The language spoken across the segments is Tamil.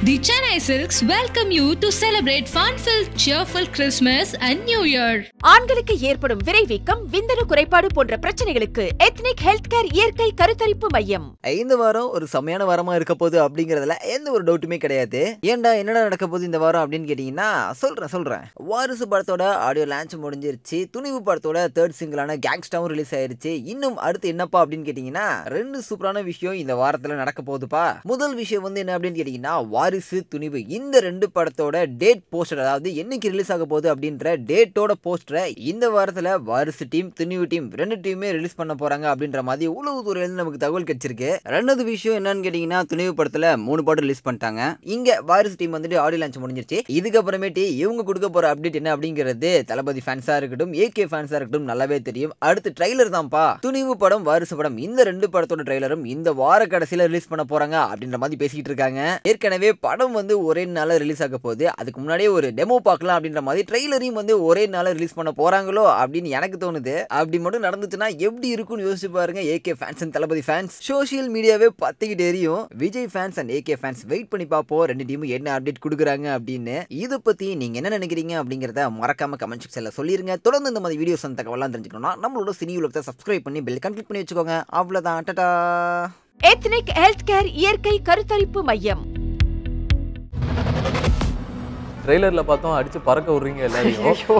The Chennai Silks welcome you to celebrate fun-filled, cheerful Christmas and New Year. ஆண்களுக்கு ஏற்படும் விரைவீக்கம் விந்தணு குறைபாடு போன்ற பிரச்சனைகளுக்கு எத்னிக் ஹெல்த் கேர் இயற்கை கருத்தரிப்பு மையம் இந்த வாரம் ஒரு செமையான வாரமா இருக்க போகுது அப்படிங்கறதுல எந்த ஒரு டவுட்டுமே கிடையாது ஏன்டா என்னடா நடக்க போகுது இந்த வாரம் அப்படின்னு கேட்டீங்கன்னா சொல்றேன் சொல்றேன் வாரிசு படத்தோட ஆடியோ லான்ச் முடிஞ்சிருச்சு துணிவு படத்தோட தேர்ட் சிங்கிளான கேங்ஸ்டாவும் ரிலீஸ் ஆயிருச்சு இன்னும் அடுத்து என்னப்பா அப்படின்னு கேட்டீங்கன்னா ரெண்டு சூப்பரான விஷயம் இந்த வாரத்துல நடக்க போகுதுப்பா முதல் விஷயம் வந்து என்ன அப்படின்னு கேட்டீங்கன்னா வாரிசு துணிவு இந்த ரெண்டு படத்தோட டேட் போஸ்டர் அதாவது என்னைக்கு ரிலீஸ் ஆக போகுது அப்படின்ற டேட்டோட போஸ்டரை இந்த வாரத்துல வாரிசு டீம் துணிவு டீம் ரெண்டு டீமே ரிலீஸ் பண்ண போறாங்க அப்படின்ற மாதிரி உளவுத்துறையில நமக்கு தகவல் கிடைச்சிருக்கு ரெண்டாவது விஷயம் என்னன்னு கேட்டீங்கன்னா துணிவு படத்துல மூணு பாட்டு ரிலீஸ் பண்ணிட்டாங்க இங்க வாரிசு டீம் வந்துட்டு ஆடியோ லான்ச் முடிஞ்சிருச்சு இதுக்கப்புறமேட்டு இவங்க கொடுக்க போற அப்டேட் என்ன அப்படிங்கிறது தளபதி ஃபேன்ஸா இருக்கட்டும் ஏகே ஃபேன்ஸா இருக்கட்டும் நல்லாவே தெரியும் அடுத்து ட்ரைலர் தான்ப்பா துணிவு படம் வாரிசு படம் இந்த ரெண்டு படத்தோட ட்ரைலரும் இந்த வார கடைசியில ரிலீஸ் பண்ண போறாங்க அப்படின்ற மாதிரி பேசிக்கிட்டு இருக்காங்க ஏற்கனவே படம் வந்து ஒரே நாள்ல ரிலீஸ் ஆக போகுது அதுக்கு முன்னாடியே ஒரு டெமோ பார்க்கலாம் அப்படின்ற மாதிரி ட்ரெய்லரையும் வந்து ஒரே நாள்ல ரிலீஸ் பண்ண போறாங்களோ அப்படின்னு எனக்கு தோணுது அப்படி மட்டும் நடந்துச்சுன்னா எப்படி இருக்கும்னு யோசிச்சு பாருங்க AK fans and Thalapathy fans social மீடியாவே பத்திக்கிட்டு எரியும் Vijay fans and AK fans wait பண்ணி பார்ப்போம் ரெண்டு டீமும் என்ன அப்டேட் கொடுக்குறாங்க அப்படின்னு இதை பத்தி நீங்க என்ன நினைக்கிறீங்க அப்படிங்கறத மறக்காம கமெண்ட் செக்ஷன்ல சொல்லிருங்க தொடர்ந்து இந்த மாதிரி வீடியோஸ் அந்த தகவலாம் தெரிஞ்சுக்கணும்னா நம்மளோட சினி உலகத்தை சப்ஸ்கிரைப் பண்ணி பெல் கம்ப்ளீட் பண்ணி வச்சுக்கோங்க அவ்வளவுதான் டடா எத்னிக் ஹெல்த் கேர் இயற்கை கருத்தரிப்பு மையம் ட்ரெய்லர்ல பார்த்தோம் அடிச்சு பறக்க விடுறீங்க எல்லாரையும்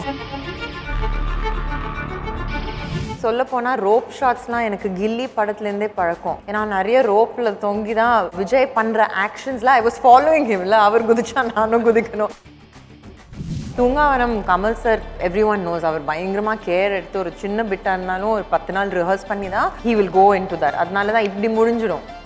சொல்ல போனா ரோப் ஷாட்ஸ்லாம் எனக்கு கில்லி படத்துலேருந்தே பழக்கம் ஏன்னா நிறைய ரோப்ல தொங்கி தான் விஜய் பண்ற ஆக்ஷன்ஸ்லாம் ஐ வாஸ் ஃபாலோயிங் ஹிம்ல அவர் குதிச்சா நானும் குதிக்கணும் Thoongavanam Kamal sir everyone knows அவர் பயங்கரமா கேர் எடுத்து ஒரு சின்ன பிட்டா இருந்தாலும் ஒரு பத்து நாள் ரிஹர்ஸ் பண்ணி தான் he will go into that அதனால தான் இப்படி முடிஞ்சிடும்